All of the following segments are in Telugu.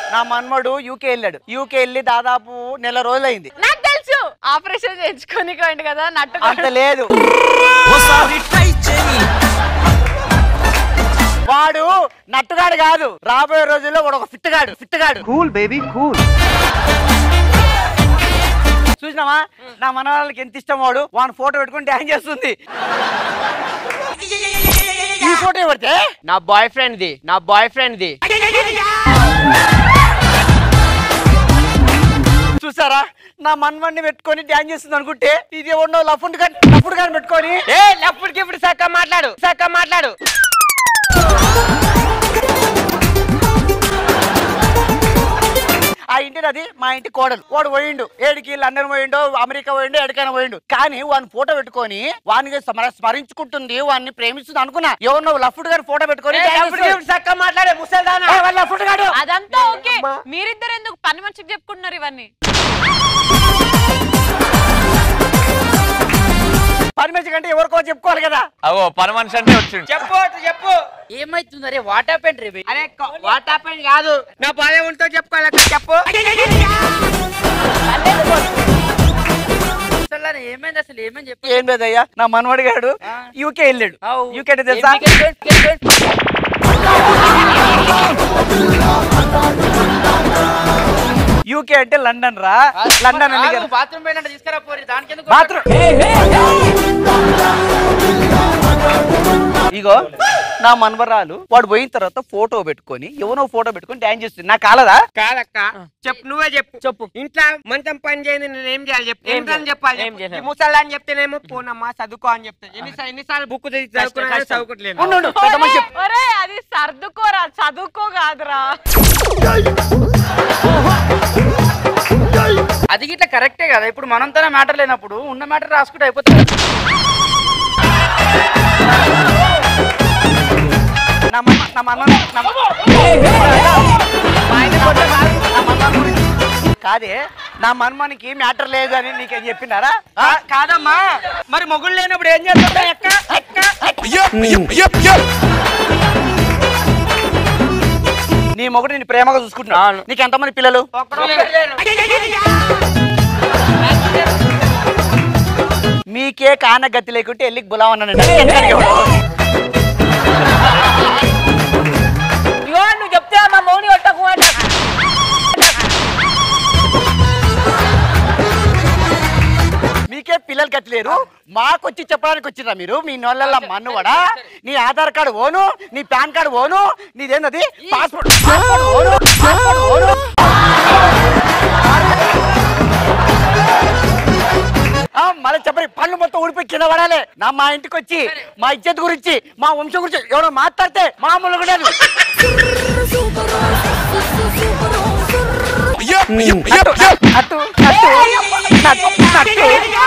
నా మన్మడు యూకే వెళ్ళాడు యూకే వెళ్ళి దాదాపు నెల రోజులైంది నాకు తెలుసు ఆపరేషన్ చేయించుకోనికోండి కదా నట్టు అంత లేదు వాడు నట్టుగాడు కాదు రాబోయే రోజుల్లో వాడు ఒక ఫిట్టుగాడు ఫిట్టుగాడు కూల్ బేబీ కూల్ చూసినావా నా మనవాళ్ళకి ఎంత ఇష్టం వాడు వాడు ఫోటో పెట్టుకుని డ్యాన్స్ చేస్తుంది ఈ ఫోటో పడితే నా బాయ్ ఫ్రెండ్ ది నా బాయ్ ఫ్రెండ్ ది చూసారా నా మన్మన్ని పెట్టుకొని డ్యాన్స్ చేస్తుంది అనుకుంటే ఇది ఎవడో లఫుండ్ కానీ లఫుండ్ కానీ పెట్టుకొని ఏ లప్పుడికి ఇప్పుడు సక్క మాట్లాడు సక్క మాట్లాడు ఆ ఇంటి అది మా ఇంటి కోడలు వాడు పోయిండు ఏడికి లండన్ పోయిండు అమెరికా పోయిండు ఎడికైనా పోయిండు కానీ వాడిని ఫోటో పెట్టుకొని వాడిని స్మర- స్మరించుకుంటుంది వాడిని ప్రేమిస్తుంది అనుకున్నా ఎవరు లఫ్ట్ గారి ఫోటో పెట్టుకొని ఏ, లప్పుడికి ఇప్పుడు సక్క మాట్లాడే ముసల్దానా లఫ్ట్ గాడు అదంతా ఓకే మీరిద్దరు ఎందుకు పని మనిషికి చెప్పుకుంటున్నారు ఇవన్నీ పని మంచి కంటే ఎవరికో చెప్పుకోవాలి కదా అవో పని మనిషి అంటే వచ్చిండు చెప్పు అటు చెప్పు ఏమైతుంది అరే వాట్ హ్యాపెండ్ రే అరే వాట్ హ్యాపెన్ కాదు నా బాధ ఉంటో చెప్పుకోవాలి చెప్పు అసలు ఏమైంది అసలు ఏమైంది చెప్పు ఏం లేదయ్యా నా మనవడి గాడు యూకే వెళ్ళాడు అవు. యూకే అంటే తెలుసా ఏం టికెట్, టికెట్, టికెట్. యూకే అంటే లండన్ రా లండన్ వెళ్ళి కాదు, బాత్రూమ్ పోయినట్టు తీసుకురా పోరి దానికి ఎందుకు బాత్రూమ్ ఇగో నా మనవరాలు వాడు పోయిన తర్వాత ఫోటో పెట్టుకొని ఎవరో ఫోటో పెట్టుకొని డ్యాన్స్ చేస్తుంది నా కాలదా కాదక్క చెప్పు నువ్వే చెప్పు చెప్పు ఇంట్లో మంచం పని చేయండి నేను ఏం చేయాలి చెప్పు ఏం అని చెప్పాలి ఏం చేయాలి? ఈ ముసల్లా అని చెప్తేనేమో పోనమ్మా చదువుకో అని చెప్తా ఎన్నిసార్లు ఎన్నిసార్లు బుక్ చదువుకున్నా కష్టం. చదువుకోవట్లేదు ఉండు, ఉండు, పెద్ద మనిషి చెప్పు. ఒరే అది సర్దుకోరా చదువుకో కాదురా అది గిట్ల కరెక్టే కదా ఇప్పుడు మనంతోనే మ్యాటర్ లేనప్పుడు ఉన్న మ్యాటర్ రాసుకుంటే అయిపోతుంది నా మన్మ నా మన్మ నా మ- మా ఆయన కొట్టే కాదు, నా మన్మ గురించి. కాదే నా మన్మనికి మ్యాటర్ లేదు అని నీకేం చెప్పినారా కా- కాదమ్మా మరి మొగుడు లేనప్పుడు ఏం చేస్తుంటా ఎక్క ఎక్క నీ మొగుడు నేను ప్రేమగా చూసుకుంటున్నా అవును. నీకు ఎంతమంది పిల్లలు ఒక్కడో లేరు. మీకే కాన గతి లేకుంటే వెళ్ళి బులావన్నానండి ఇగో నువ్వు చెప్తే మా మౌని కొట్టకు అంట మీకే పిల్లలు గతి లేరు మాకొచ్చి చెప్పడానికి వచ్చిరా మీరు మీ నోళ్ళ మన్నువడా నీ ఆధార్ కార్డు ఓను నీ పాన్ కార్డు ఓను నీదేందది పాస్పోర్ట్ పాస్పోర్ట్ ఓను పాస్పోర్ట్ ఓను ఆ, మళ్ళీ చెప్పండి పళ్ళు మొత్తం ఊడిపోయి కింద పడాలి నా మా ఇంటికి వచ్చి మా ఇజ్జత్ గురించి మా వంశం గురించి ఎవరో మాట్లాడితే మామూలుగా ఉండదు నట్టు నట్టు నట్టు నట్టు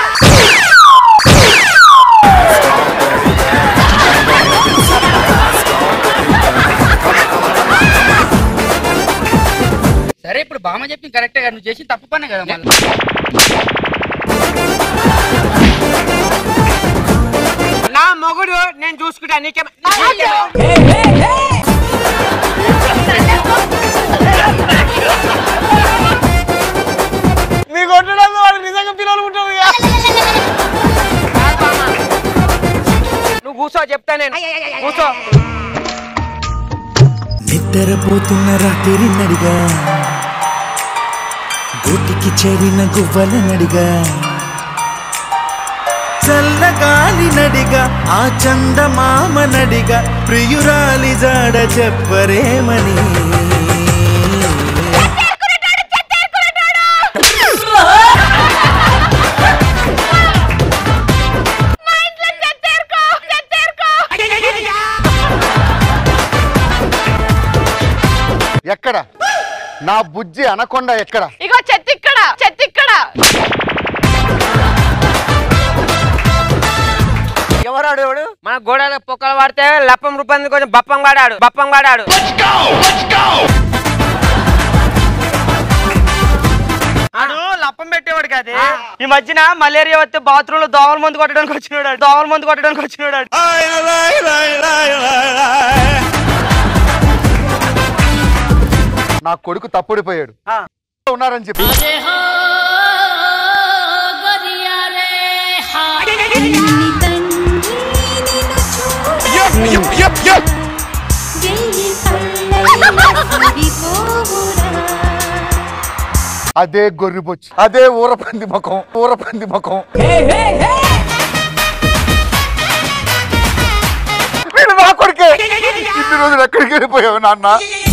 సరే ఇప్పుడు బామ్మ చెప్పింది కరెక్టే కదా నువ్వు చేసి తప్పు పనే కదా మళ్ళీ నా మొగుడు నేను చూసుకుంటా నీకే మీ కొట్టడం వాడు నిజంగా పిల్లలు ఉంటుంది నువ్వు కూర్చో చెప్తా నేను కూర్చో నిద్రపోతున్న రాత్రి నడిగా గోటికి చేరిన గువ్వల నడిగా చల్లగాలి నడిగా ఆ చందమామ నడిగా ప్రియురాలి జాడ చెప్పరేమని ఎక్కడ నా బుజ్జి అనకొండ ఎక్కడ ఇగో చెత్త ఇక్కడ చెత్త ఇక్కడ ఎవరాడు ఎవడు మన గోడల పొక్కలు వాడితే లప్పం రూపాయలు కొంచెం బప్పం వాడాడు బప్పం వాడాడు ఆడు లప్పం పెట్టేవాడు కాదే ఈ మధ్యన మలేరియా వస్తే బాత్రూమ్ లో దోమల మందు కొట్టడానికి వచ్చినాడు దోమల మందు కొట్టడానికి వచ్చినాడు నా కొడుకు తప్పుడిపోయాడు ఉన్నారని చెప్పి అదే గొర్రెబొచ్చు అదే ఊరపంది ముఖం ఊరపంది ముఖం వీడు నా కొడుకే ఇన్ని రోజులు ఎక్కడికి వెళ్ళిపోయావు నాన్న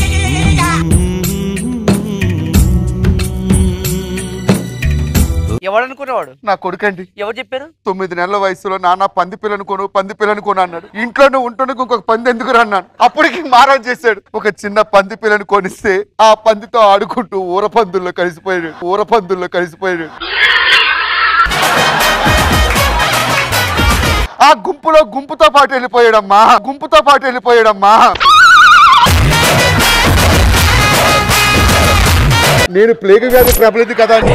ఎవడనుకునేవాడు నా కొడుకండి ఎవరు చెప్పారు తొమ్మిది నెలల వయసులో నాన్న పంది పిల్లను కొను పంది పిల్లను కొను అన్నాడు ఇంట్లోనే ఉంటున్నకు ఇంకొక పంది ఎందుకు అన్నాను అప్పటికి మారం చేశాడు ఒక చిన్న పంది పిల్లను కొనిస్తే ఆ పందితో ఆడుకుంటూ ఊర పందుల్లో కలిసిపోయాడు ఊర పందుల్లో కలిసిపోయాడు ఆ గుంపులో గుంపుతో పాటు వెళ్ళిపోయాడమ్మా గుంపుతో పాటు వెళ్ళిపోయాడమ్మా నేను ప్లేగు వ్యాధి ప్రబలింది కదా అని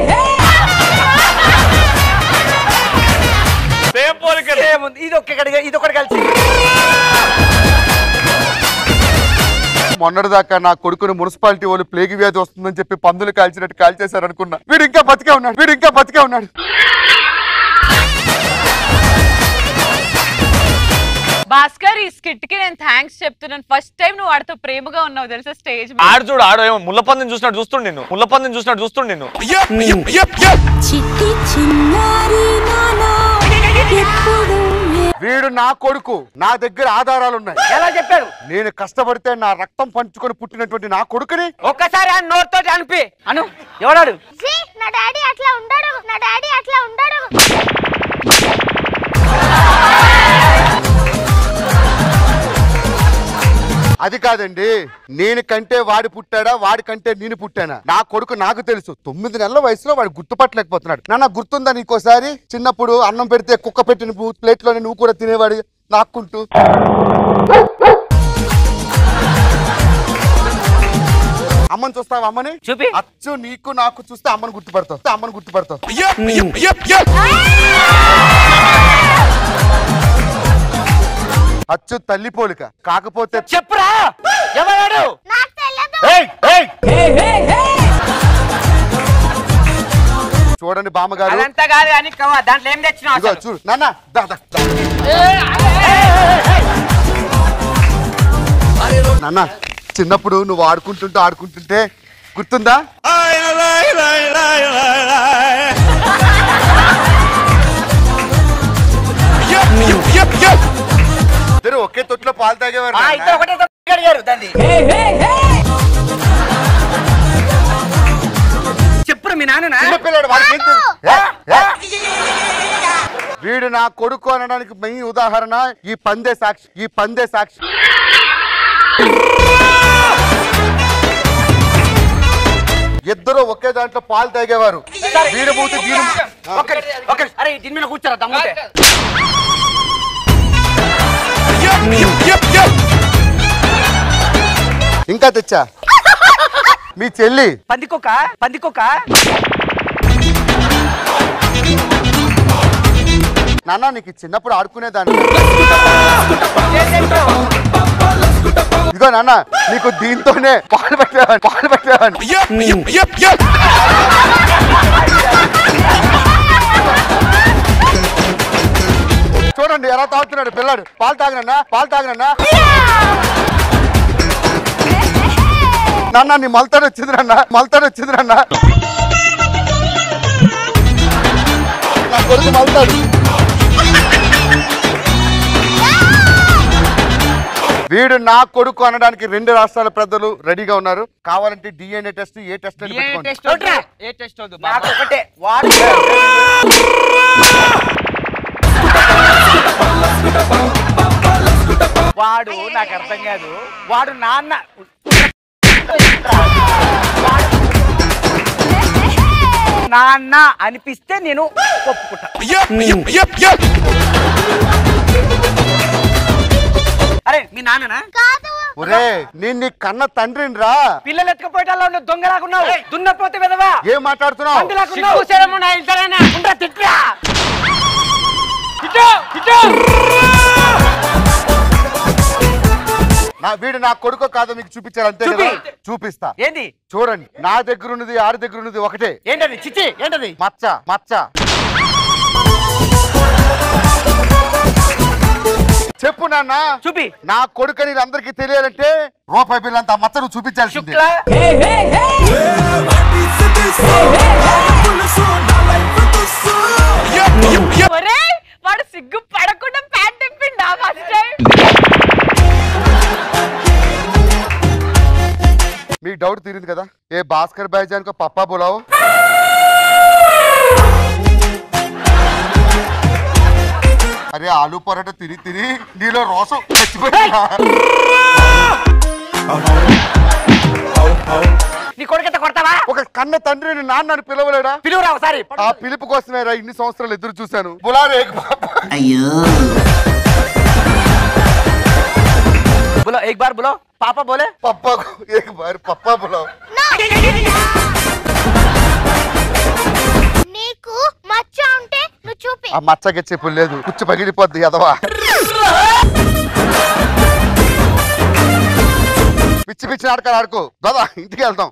ఏముంది ఇది ఒక్కడిగా ఇది ఒకటి కలిసి మొన్నటిదాకా నా కొడుకుని మున్సిపాలిటీ వాళ్ళు ప్లేగు వ్యాధి వస్తుందని చెప్పి పందులు కాల్చినట్టు కాల్చేశారు అనుకున్నా వీడు ఇంకా బతికే ఉన్నాడు వీడు ఇంకా బతికే ఉన్నాడు భాస్కర్ ఈ స్కిట్ కి నేను థ్యాంక్స్ చెప్తున్నాను ఫస్ట్ టైం నువ్వు వాడితో ప్రేమగా ఉన్నావు తెలుసా స్టేజ్ ఆడు చూడు ఆడు ఏమో ముళ్ళ పందిని చూసినట్టు చూస్తుండు నిన్ను ముళ్ళ పందిని చూసినట్టు చూస్తుండు నిన్ను చిట్టి చిన్నారి నానా ఎప్పుడు వీడు నా కొడుకు నా దగ్గర ఆధారాలు ఉన్నాయి ఎలా చెప్పారు నేను కష్టపడితే నా రక్తం పంచుకొని పుట్టినటువంటి నా కొడుకుని ఒక్కసారి ఆ నోట్తో అనిపి అను ఎవడాడు నా డాడీ అట్లా ఉండడు నా డాడీ అట్లా ఉండడు అది కాదండి నేను కంటే వాడి పుట్టాడా వాడి కంటే నేను పుట్టానా నా కొడుకు నాకు తెలుసు తొమ్మిది నెలల వయసులో వాడు గుర్తుపట్టలేకపోతున్నాడు నాన్న గుర్తుందా నీకోసారి చిన్నప్పుడు అన్నం పెడితే కుక్క పెట్టిన ప్లేట్ లోనే నువ్వు కూడా తినేవాడు నాక్కుంటూ అమ్మని చూస్తావా అమ్మని చూపి. అచ్చు నీకు నాకు చూస్తే అమ్మని గుర్తుపడతావు అమ్మని గుర్తుపడతావు అచ్చు తల్లి పోలిక కాకపోతే చెప్పురా ఎవడాడు నాకు తెలియదు ఏయ్, ఏయ్! చూడండి బామ్మగారు అదంతా కాదు కానీ కవ్వ, దాంట్లో ఏం తెచ్చినావు ఇదిగో అసలు? చూడు నాన్న దా, దా, దా. నాన్న చిన్నప్పుడు నువ్వు ఆడుకుంటుంటే ఆడుకుంటుంటే గుర్తుందా ఇద్దరు ఒకే తొట్టులో పాలు తాగేవారు ఆ, నాన్న. ఇద్దరు ఒకటే తప్పు అడిగారు దాన్ని చెప్పురు మీ నాన్న చిన్నపిల్లాడు వాడికి ఏం తెలుసు? ఏ? ఏ? వీడు నా కొడుకు అనడానికి మెయిన్ ఉదాహరణ ఈ పందే సాక్షి ఈ పందే సాక్షి ఇద్దరు ఒకే దాంట్లో పాలు తాగేవారు వీడు మూతి వీడు ఆ. అరే దీని మీద కూర్చోరా దమ్ముంటే ఇంకా తెచ్చా మీ చెల్లి పందికొక్క పందికొక్క నాన్న నీకు చిన్నప్పుడు ఆడుకునేదాన్ని ఇదిగో నాన్న నీకు దీంతోనే పాలు పెట్టేవాడిని పాలు పెట్టేవాడిని చూడండి ఎలా తాగుతున్నాడు పిల్లాడు పాలు తాగనన్నా పాలు తాగనన్నా నాన్న నీ మలతాడు వచ్చింది నాన్న మలతాడు వచ్చింది నాన్న నా కొడుకు మలతాడు వీడు నా కొడుకు అనడానికి రెండు రాష్ట్రాల పెద్దలు రెడీగా ఉన్నారు కావాలంటే డిఎన్ఏ టెస్ట్ ఏ టెస్ట్ అని పెట్టుకోండి. వద్దురా. ఏ టెస్ట్ వద్దు నాకు ఒకటే వాడు వాడు నాకు అర్థం కాదు వాడు నాన్న నాన్న అనిపిస్తే నేను ఒప్పుకుంటా అరే మీ నాన్ననా కాదు ఒరే నేను నీ కన్న తండ్రిని రా పిల్లలు ఎత్తుకపోయేటల్లా ఉన్న దొంగలాగున్నావు దున్నపోతే విధవా ఏం మాట్లాడుతున్నావు పందిలాగున్నావు శరము నా ఇంటరానా ఉండ్రా తిట్రా ఇటు ఇటు నా వీడు నా కొడుకో కాదో మీకు చూపించారు అంతే చూపి. కదా చూపిస్తా ఏంది చూడండి నా దగ్గర ఉన్నది ఆడి దగ్గర ఉన్నది ఒకటే ఏంటది చిచ్చి ఏంటది మచ్చ మచ్చ చెప్పు నాన్న చూపి నా కొడుకని అందరికి తెలియాలంటే రూపాయి బిల్లు అంత మచ్చ నువ్వు చూపించాల్సిందే శుక్ల ఒరేయ్ వాడు సిగ్గు పడకుండా ప్యాంట్ తిప్పిండా ఫస్ట్ టైం మీకు డౌట్ తీరింది కదా ఏ భాస్కర్ భాయ్జాన్ కో పప్పా బులావు అరే ఆలు పరోటా తిని తిని నీలో రోసం చచ్చిపోయిందా నీ కొడుకు ఎంత కొడతావా ఒక కన్న తండ్రిని నాన్నని పిలవలేడా పిలువురా ఒకసారి ఆ పిలుపు కోసమే రా ఇన్ని సంవత్సరాలు ఎదురు చూశాను బులారే బులో एक बार बोलो पापा बोले పప్పా ఏక్ బారి పప్పా బులావ్ నీకు మచ్చ ఉంటే నువ్వు చూపి ఆ మచ్చకి చెప్పు లేదు కుచ్చు పగిలిపోద్ది ఎదవా పిచ్చి పిచ్చి నాటకాలు ఆడుకో దాదా ఇంటికి వెళ్దాం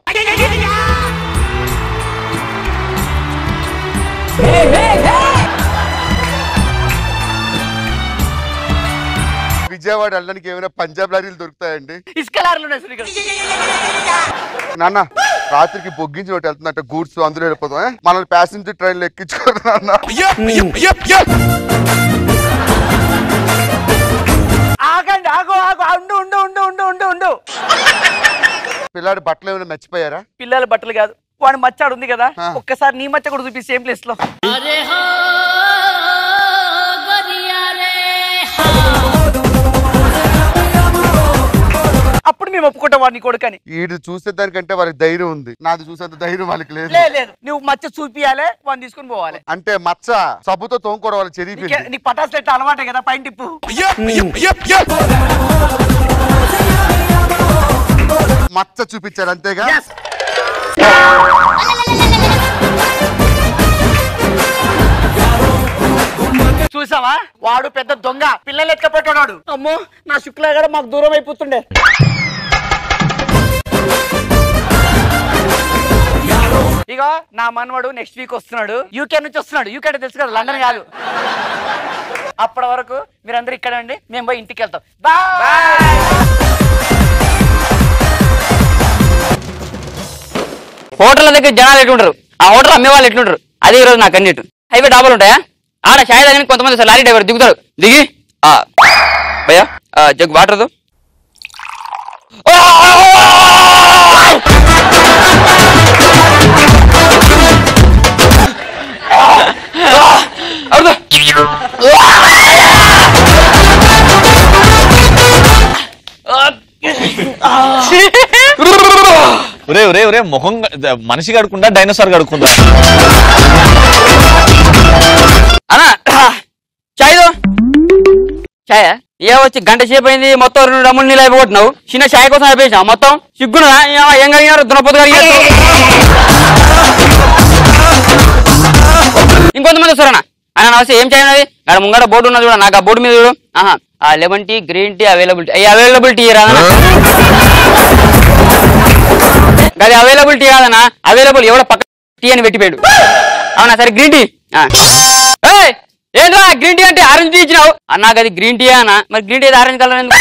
విజయవాడ వెళ్ళడానికి ఏమైనా పంజాబ్ లారీలు దొరుకుతాయండి ఇసుక లారీలు ఉన్నాయి చూడు ఇక్కడ. నాన్న రాత్రికి బొగ్గించి ఒకటి వెళ్తుందంట గూడ్స్ అందులో వెళ్ళిపోతాం ఏ? మనల్ని ప్యాసింజర్ ట్రైన్లో ఎక్కించుకోరు నాన్న ఆగండి ఆగు ఆగు ఉండు ఉండు ఉండు ఉండు ఉండు ఉండు పిల్లాడి బట్టలు ఏమైనా మర్చిపోయారా పిల్లల బట్టలు కాదు వాడి మచ్చాడు ఉంది కదా ఆ. ఒక్కసారి నీ మచ్చ కూడా చూపి సేమ్ ప్లేస్ లో అప్పుడు మేము ఒప్పుకుంటాం వాడిని కొడుకని వీడు చూసే దానికంటే వాళ్ళకి ధైర్యం ఉంది నాది చూసేంత ధైర్యం వాళ్ళకి లేదు లేదు లేదు నువ్వు మచ్చ చూపియాలి వాడిని తీసుకుని పోవాలి అంటే మచ్చ సబ్బుతో తోముకోవడం వాళ్ళు నీకే- చెరిగిపోయింది నీకు పటాసులు ఎట్లా అలవాటే కదా పైన టిప్పు మచ్చ చూపించారు అంతేగా Yes. చూసావా వాడు పెద్ద దొంగ పిల్లలు ఎత్తుకపోతున్నాడు అమ్మో నా శుక్ల కూడా మాకు దూరం అయిపోతుండే ఇక నా మనవడు నెక్స్ట్ వీక్ వస్తున్నాడు యూకే నుంచి వస్తున్నాడు యూకే అంటే తెలుసు కదా లండన్ కాదు అప్పటి వరకు మీరందరూ ఇక్కడ ఉండి మేము పోయి ఇంటికి వెళ్తాం బాయ్ హోటల్ దగ్గర జనాలు ఎట్లుంటారు ఆ హోటల్ అమ్మే వాళ్ళు ఎట్లుంటారు అదే ఈరోజు నాకు అన్నిటి హైవే డాబాలు ఉంటాయా ఆడ షాయి దగ్గర కొంతమంది అసలు లారీ డ్రైవర్ దిగుతారు దిగి ఆ, భయ్యా ఆ, జగ్ వాటర్ దో. అరుదు. ఒరే ఒరే ఒరే ముఖం గ- మనిషి కడుకుందా డైనోసార్ కడుకుందా అన్నా చాయ్ దో. చాయ్ ఏ వచ్చి గంట సేపు అయింది మొత్తం రెండు డమ్ములు నీళ్ళు అయిపోతున్నావు చిన్న చాయ్ కోసం అయిపోయినా మొత్తం సిగ్గునా ఏం కలిగినారు దునపోతు కలిగారు ఇంకొంతమంది వస్తారన్నా అన్న నమస్తే ఏం చాయ్ ఉన్నది అక్కడ ముంగడ బోర్డు ఉన్నది కూడా నాకు ఆ బోర్డు మీద చూడు ఆహా ఆ lemon tea green tea availability అయ్యి అవైలబిలిటీ రాదన్నా అది అవైలబిలిటీ కాదన్నా అవైలబుల్ ఎవడో పక్క టీ అని పెట్టిపోయాడు అవునా సరే గ్రీన్ టీ ఏయ్, ఏంట్రా గ్రీన్ టీ అంటే ఆరెంజ్ టీ ఇచ్చినావు అన్నాక అది గ్రీన్ టీ అన్న మరి గ్రీన్ టీ ఆరెంజ్ కలర్ ఎందుకు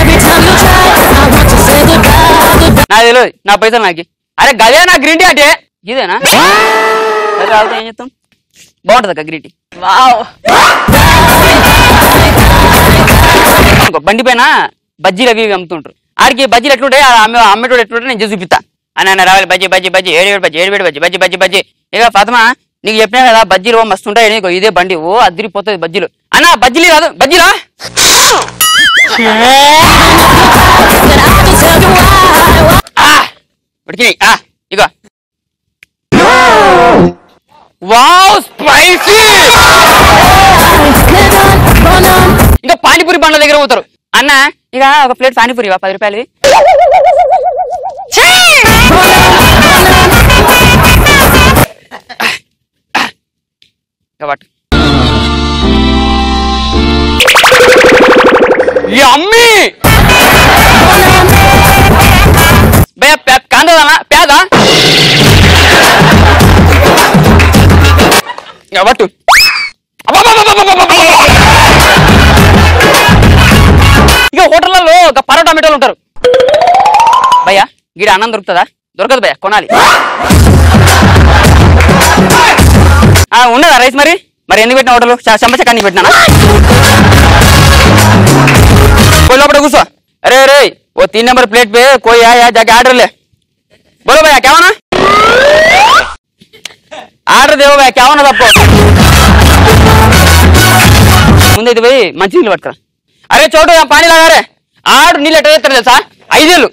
నాకు తెలియదు నా పైసలు నాకు అరే గదే నా గ్రీన్ టీ అంటే ఇదేనా సరే తాగితే ఏం చేస్తాం బాగుంటుంది అక్క గ్రీన్ టీ వావ్ అనుకో బండి పైన బజ్జీలు అవి ఇవి అమ్ముతుంటారు ఆడికి బజ్జీలు ఎట్లుంటాయి ఆ అమ్మే అమ్మేటోడు ఎట్లుంటే నేను చేసి చూపిస్తా అని ఆయన రావాలి బజ్జీ బజ్జీ బజ్జీ ఏడు ఏడు బజ్జీ ఏడు ఏడు బజ్జీ బజ్జీ బజ్జీ బజ్జీ ఇక ఫాతిమా నీకు చెప్పినా కదా బజ్జీలు ఓ మస్తు ఉంటాయి నీకు ఇదే బండి ఓ అదిరిపోతుంది బజ్జీలు అన్న బజ్జీలు కాదు బజ్జీలా ఆ, ఉడికినాయి ఆ, ఇగో వావ్ స్పైసీ ఇంకా పానీపూరి బండ్ల దగ్గర పోతారు అన్న ఇక ఒక ప్లేట్ పానీపూరి ఇవ్వ, పది రూపాయలు పట్టు ఈ అమ్మి పే- కాంతదానా పేద ఇక పట్టు అబ్బబ్బబ్బబ్బబ్బబ్బబ్బ. ఇక హోటళ్లలో ఒక పరోటా మిఠాలు ఉంటారు భయ్యా గీడ అన్నం దొరుకుతుందా దొరకదు భయ్యా కొనాలి ఆ, ఉన్నదా రైస్ మరి మరి ఎందుకు పెట్టిన హోటల్ చెంప చక్కని పెట్టినా कोई लोपड़े घुसो अरे अरे वो तीन नंबर प्लेट पे कोई आया जाके ऑर्डर ले बोलो भैया क्या होना ఆర్డర్ దేవో భయ్యా क्या होना सबको ముందైతే పోయి మంచి నీళ్ళు పట్టుకురా అరే చోటు ఆ పానీ లాగారే ఆడు నీళ్ళు ఎట్ట చేస్తారు తెలుసా ఐదేళ్ళు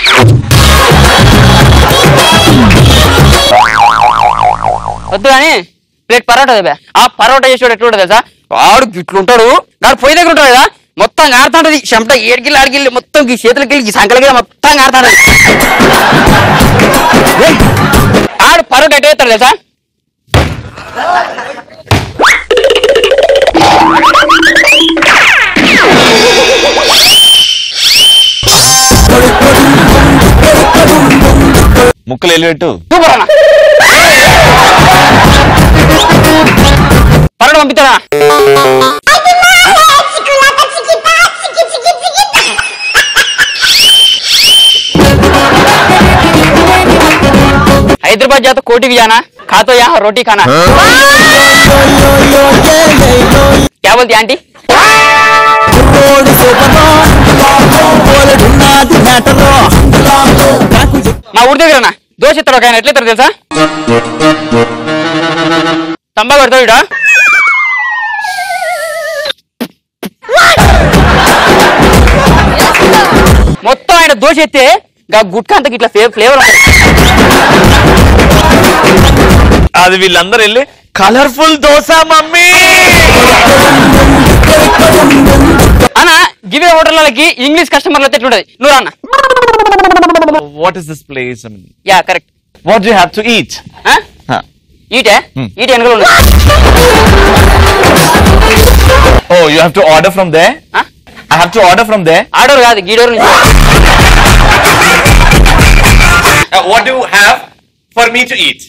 వద్దు కానీ ప్లేట్ పరోటా దేవా ఆ పరోటా చేసేవాడు ఎట్లుంటుంది తెలుసా ఆడు ఇట్లుంటాడు నాడు పొయ్యి దగ్గర ఉంటాడు కదా మొత్తం ఆడుతుంటది చెమట ఏడికిల్లి ఆడికిల్లి మొత్తం ఈ చేతులకి వెళ్ళి ఈ సంకలకి మొత్తం ఆడుతుంటది ఏయ్, ఆడు పరోటా ఎట్ట చేస్తాడు తెలుసా ముక్కలు వెళ్ళిపెట్టు సూపర్ అన్న పరోటా పంపిస్తారా हैदराबाद जाता कोटी भी जाना खा तो यहाँ रोटी खाना क्या बोलती आंटी మా ఊరి దగ్గర దోశ ఇస్తాడు ఒక ఆయన ఎట్లా ఇస్తాడు తెలుసా తంబా కొడతాడు ఈడ. మొత్తం ఆయన దోశ ఎత్తే గా గుట్కా అంతకి ఇట్లా ఫ్లేవర్ ఉంటుంది అది వీళ్ళందరూ వెళ్ళి కలర్ఫుల్ దోశ మమ్మీ అన్న గివే హోటళ్ళకి ఇంగ్లీష్ కస్టమర్లు అయితే ఎట్లుంటది నువ్వు అన్న what is this place yeah correct what you have to eat ఈటే Hmm. ఈట వెనకలు ఉన్నది oh you have to order from the I have to order from the ఆడోరు కాదు గీడోరు నుంచి what you have for me to eat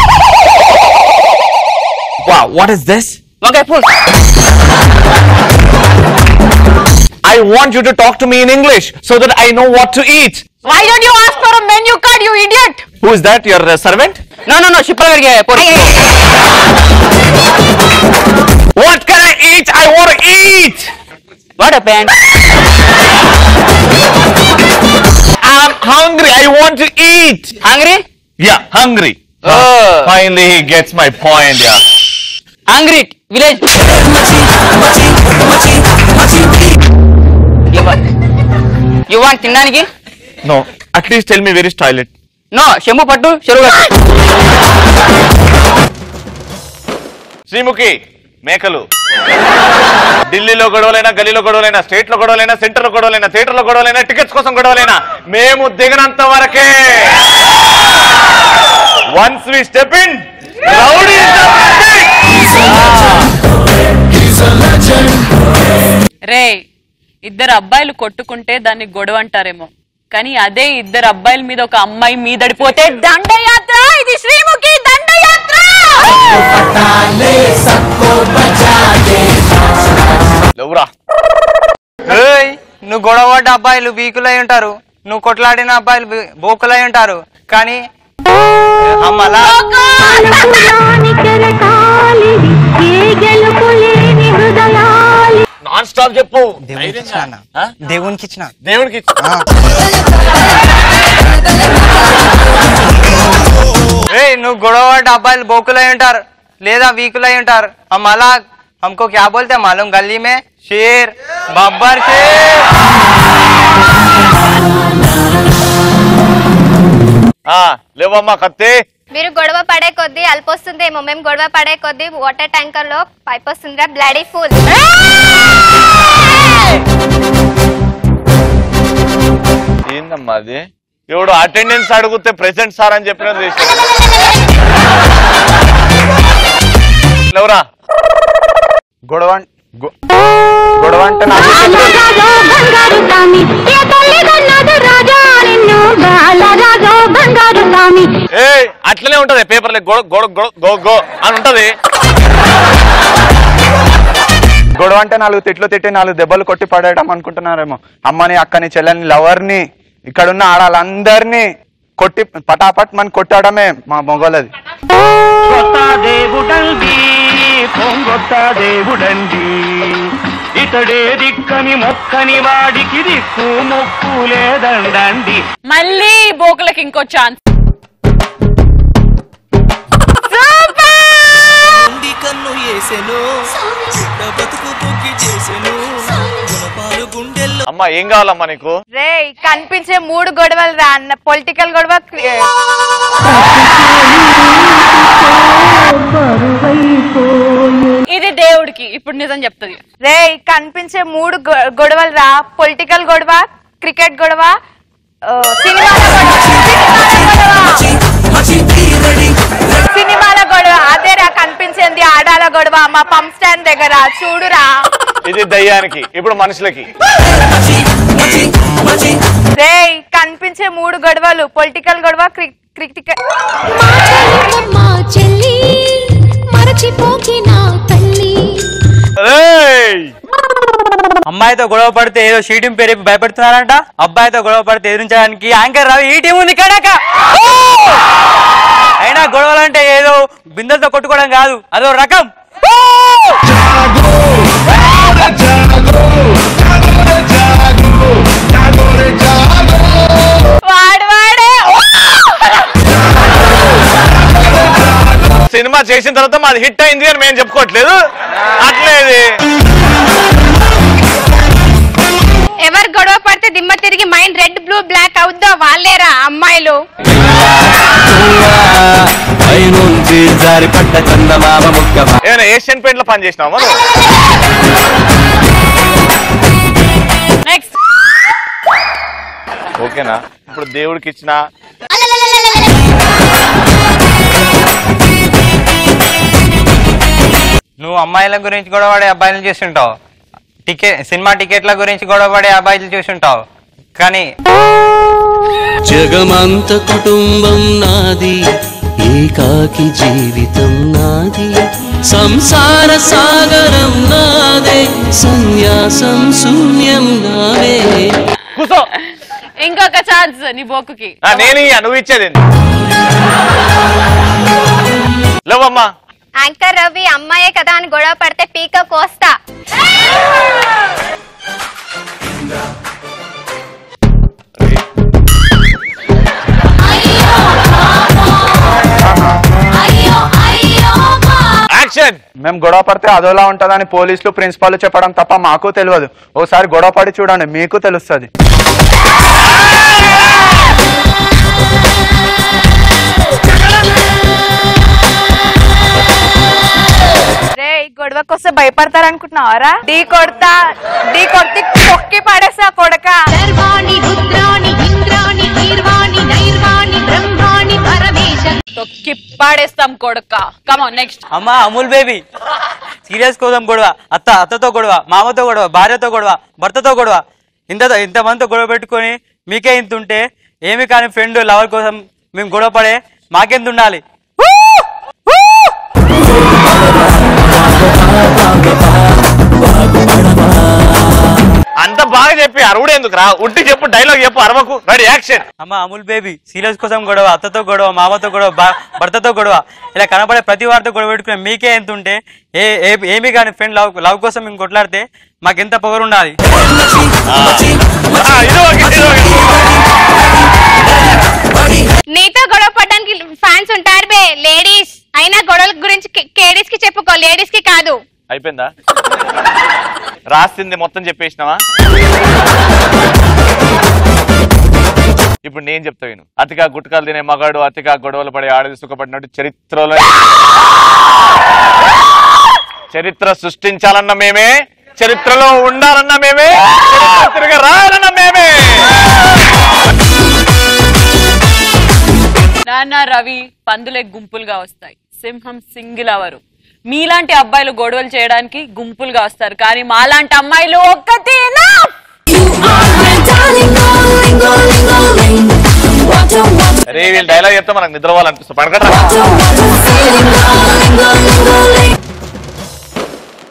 Wow, what is this? వంకాయ పూల్ I want you to talk to me in English so that I know what to eat. Why don't you ask for a menu card you idiot Who is that? Your uh, servant? No no no షిప్పల గారికి పోరు What can I eat? I want to eat. What happened I'm hungry. I want to eat. Hungry Yeah, hungry. Oh. Finally, he gets my point. Yeah. Hungry village you want తినడానికి No. At least tell me where is toilet. No చెంబు పట్టు చెరువు కట్టు శ్రీముఖి మేకలు ఢిల్లీలో గొడవలైనా గలీలో గొడవలైనా స్టేట్ లో గొడవలైనా సెంటర్ లో గొడవలైనా థియేటర్ లో గొడవలైనా టికెట్స్ కోసం గొడవలైనా మేము దిగనంత వరకే వన్స్ వి స్టెప్ ఇన్ రే ఇద్దరు అబ్బాయిలు కొట్టుకుంటే దాన్ని గొడవ అంటారేమో కానీ అదే ఇద్దరు అబ్బాయిల మీద ఒక అమ్మాయి మీదడిపోతే దండయాత్ర ఇది శ్రీముఖి దండయాత్ర లేవురా ఏయ్, నువ్వు గొడవపడ్డ అబ్బాయిలు వీకులై ఉంటారు నువ్వు కొట్లాడిన అబ్బాయిలు బి- బోకులై ఉంటారు కానీ అమ్మలా నాన్ స్టాప్ చెప్పు దేవునికి ఇచ్చిన అన్న. దేవునికి ఇచ్చిన దేవుడికి ఇచ్చు. ఏయ్ నువ్వు గొడవపడ్డ అబ్బాయిలు బోకులై ఉంటారు లేదా వీకులై ఉంటారు అమ్మలా हमको क्या बोलते हैं मालूम गली में शेर बब्बर शेर ఆ, లేవమ్మా కత్తి మీరు గొడవ పడే కొద్దీ అల్పొస్తుందేమో మేము గొడవ పడే కొద్దీ వాటర్ ట్యాంకర్ లో పైప్ వస్తుందిరా బ్లడీ ఫుల్ ఏందమ్మా అది ఎవడు అటెండెన్స్ అడిగితే ప్రెసెంట్ సార్ అని చెప్పినది లేవరా గొడవ గొ- గొడవ అంటే నాకు బంగారు ఏయ్, అట్లనే ఉంటది పేపర్లో గొడ గొడ గొడ గో గో అని ఉంటది గొడవ అంటే నాలుగు తిట్లు తిట్టి నాలుగు దెబ్బలు కొట్టి పడేయడం అనుకుంటున్నారేమో అమ్మని అక్కని చెల్లెని లవర్ని ఇక్కడున్న ఆడాలందరినీ కొట్టి పటాపట్ మన కొట్టడమే మా మొగలది కొత్త దేవుడండి పొంగొత్త దేవుడండి ఇతడే దిక్కని మొక్కని వాడికి దిక్కు మొక్కు లేదండండి మళ్ళీ బోకులకి ఇంకో ఛాన్స్ ఉండి కన్ను వేసెను చిట్ట బతుకు పొక్కి చేసెను గుణపాలు గుండెల్లో అమ్మా ఏం కావాలమ్మా నీకు రే కనిపించే మూడు గొడవలు రా అన్న పొలిటికల్ గొడవ క్రి- ఇది దేవుడికి ఇప్పుడు నిజం చెప్తుంది రే కనిపించే మూడు గొ- గొడవలు రా పొలిటికల్ గొడవ క్రికెట్ గొడవ ఆ, సినిమాల గొడవ సినిమాల గొడవ అదే రా కనిపించేది ఆడాల గొడవ మా పంప్ స్టాండ్ దగ్గర చూడురా ఇది దయ్యానికి ఇప్పుడు మనుషులకి రే కనిపించే మూడు గొడవలు పొలిటికల్ గొడవ క్రి- క్రికెట్ మా చెల్లి మరచిపోకి నా తల్లి అమ్మాయితో గొడవ పడితే ఏదో షీటింగ్ పేరు చెప్పి భయపెడుతున్నారంట అబ్బాయితో గొడవ పడితే ఎదిరించడానికి యాంకర్ రవి ఈ టీం ఉంది కడక అయినా గొడవలు అంటే ఏదో బిందెలతో కొట్టుకోవడం కాదు అదో రకం వాడు వాడే సినిమా చేసిన తర్వాత మాది హిట్ అయింది అని మేము చెప్పుకోవట్లేదు అట్లేదు ఎవరు గొడవ పడితే దిమ్మ తిరిగి మైండ్ రెడ్ బ్లూ బ్లాక్ అవుద్దో వాళ్ళేరా అమ్మాయిలు పైనుంచి జారి పడ్డ చందమామ ముక్కమా ఏమైనా ఏషియన్ పెయింట్ లో పని చేసినావా నువ్వు? నెక్స్ట్ ఓకేనా ఇప్పుడు దేవుడికి ఇచ్చిన నువ్వు అమ్మాయిల గురించి గొడవపడే అబ్బాయిలు చూస్తుంటావు టికెట్ సినిమా టికెట్ల గురించి గొడవపడే అబ్బాయిలు చూస్తుంటావు కానీ జగమంత కుటుంబం నాది ఏకాకి జీవితం నాది సంసార సాగరం నాదే సన్యాసం శూన్యం నావే కూసో ఇంకొక ఛాన్స్ నీ బోకుకి ఆ, నేను ఇయ్య, నువ్వు ఇచ్చేది ఏంది? లేవమ్మా యాంకర్ రవి అమ్మాయే కదా అని గొడవ పడితే పీక కోస్తా యాక్షన్ మేము గొడవ పడితే అదోలా ఉంటుందని పోలీసులు ప్రిన్సిపాల్ చెప్పడం తప్ప మాకు తెలియదు ఓసారి గొడవ పడి చూడండి మీకు తెలుస్తుంది రే ఈ గొడవకొస్తే భయపడతారు అనుకుంటున్నావారా ఢీ కొడతా ఢీ కొడితే తొక్కి పడేసా కొడక సర్వాణి రుద్రాణి ఇంద్రాణి గీర్వాణి నైర్వాణి బ్రహ్మాణి పరమేశ తొక్కి పాడేస్తాం కొడుక కమాన్ నెక్స్ట్ అమ్మా అమూల్ బేబీ సీరియస్ కోసం గొడవ అత్త అత్తతో గొడవ మామతో గొడవ భార్యతో గొడవ భర్తతో గొడవ ఇంత ఇంతమందితో గొడవ పెట్టుకొని మీకే ఇంత ఉంటే ఏమి కాని ఫ్రెండ్ లవర్ కోసం మేము గొడవ పడే మాకెంత ఉండాలి అంత బాగా చెప్పి అరువుడు ఎందుకు రా ఉట్టి చెప్పు డైలాగ్ చెప్పు అరవకు రెడీ యాక్షన్ అమ్మ అమూల్ బేబీ సీరియస్ కోసం గొడవ అత్తతో గొడవ మామతో గొడవ భా- భర్తతో గొడవ ఇలా కనపడే ప్రతి వారితో గొడవ పెట్టుకుని మీకే ఎంత ఉంటే ఏ ఏ- ఏమి కానీ ఫ్రెండ్ లవ్ లవ్ కోసం మేము కొట్లాడితే మాకెంత పొగరు ఉండాలి నీతో గొడవ పడడానికి ఫ్యాన్స్ ఉంటారు బే లేడీస్ అయినా గొడవల గురించి లేడీస్ కి చెప్పుకో లేడీస్ కి కాదు అయిపోయిందా రాసింది మొత్తం చెప్పేసినావా ఇప్పుడు నేను చెప్తా విను అతిగా గుట్కాలు తినే మగాడు అతిగా గొడవలు పడే ఆడది సుఖపడినట్టు చరిత్రలో చరిత్ర సృష్టించాలన్న మేమే చరిత్రలో ఉండాలన్న మేమే చరిత్ర తిరగ రాయాలన్న మేమే నాన్న రవి పందులే గుంపులుగా వస్తాయి సింహం సింగిల్ అవరు మీలాంటి అబ్బాయిలు గొడవలు చేయడానికి గుంపులుగా వస్తారు కానీ మాలాంటి అమ్మాయిలు ఒక్కతేనా అరే వీళ్ళు డైలాగ్ చెప్తే మనకు నిద్రపోవాలనిపిస్తుంది పడకట్రా